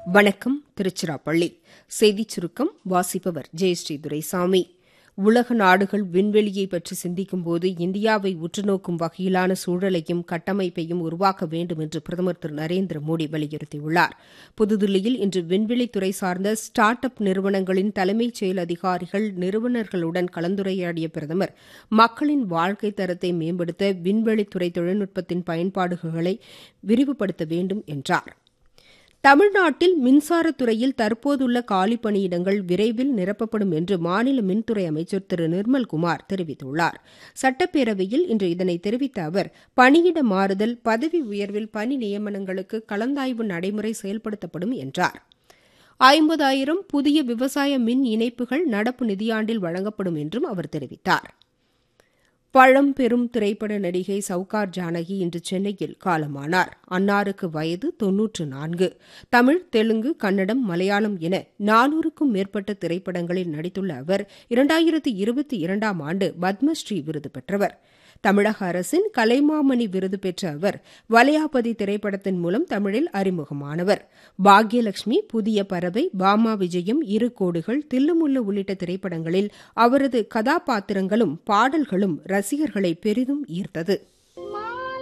வணக்கம் திருச்சிராப்பள்ளி செய்திச் சுருக்கம் வாசிப்பவர் ஜெயஸ்ரீ துரைசாமி உலக நாடுகள் விண்வெளியை பற்றி சிந்திக்கும்போது இந்தியாவை உற்றுநோக்கும் வகையிலான சூழலையும் கட்டமைப்பையும் உருவாக்க வேண்டும் என்று பிரதமர் திரு நரேந்திர மோடி வலியுறுத்தியுள்ளார் புதுதில்லியில் இன்று விண்வெளித்துறை சார்ந்த ஸ்டார்ட் அப் நிறுவனங்களின் தலைமைச் செயல் அதிகாரிகள் நிறுவனர்களுடன் கலந்துரையாடிய பிரதமர் மக்களின் வாழ்க்கை தரத்தை மேம்படுத்த விண்வெளித்துறை தொழில்நுட்பத்தின் பயன்பாடுகளை விரிவுபடுத்த வேண்டும் என்றார் தமிழ்நாட்டில் மின்சாரத்துறையில் தற்போதுள்ள காலி பணியிடங்கள் விரைவில் நிரப்பப்படும் என்று மாநில மின்துறை அமைச்சர் திரு நிர்மல்குமார் தெரிவித்துள்ளார் சட்டப்பேரவையில் இன்று இதனை தெரிவித்த அவர் பணியிட மாறுதல் பதவி உயர்வில் பணி நியமனங்களுக்கு கலந்தாய்வு நடைமுறை செயல்படுத்தப்படும் என்றார் ஐம்பதாயிரம் புதிய விவசாய மின் இணைப்புகள் நடப்பு நிதியாண்டில் வழங்கப்படும் என்றும் அவர் தெரிவித்தார் பழம்பெரும் திரைப்பட நடிகை சவுகார் ஜானகி இன்று சென்னையில் காலமானார் அன்னாருக்கு வயது தொன்னூற்று நான்கு தமிழ் தெலுங்கு கன்னடம் மலையாளம் என நானூறுக்கும் மேற்பட்ட திரைப்படங்களில் நடித்துள்ள அவர் இரண்டாயிரத்தி இருபத்தி இரண்டாம் ஆண்டு பத்மஸ்ரீ விருது பெற்றவர் தமிழக அரசின் கலைமாமணி விருது பெற்ற அவர் வலையாபதி திரைப்படத்தின் மூலம் தமிழில் அறிமுகமானவர் பாக்யலட்சுமி புதிய பறவை பாமா விஜயம் இரு கோடுகள் தில்லுமுல்லு உள்ளிட்ட திரைப்படங்களில் அவரது கதாபாத்திரங்களும் பாடல்களும் ரசிகர்களை பெரிதும் ஈர்த்தது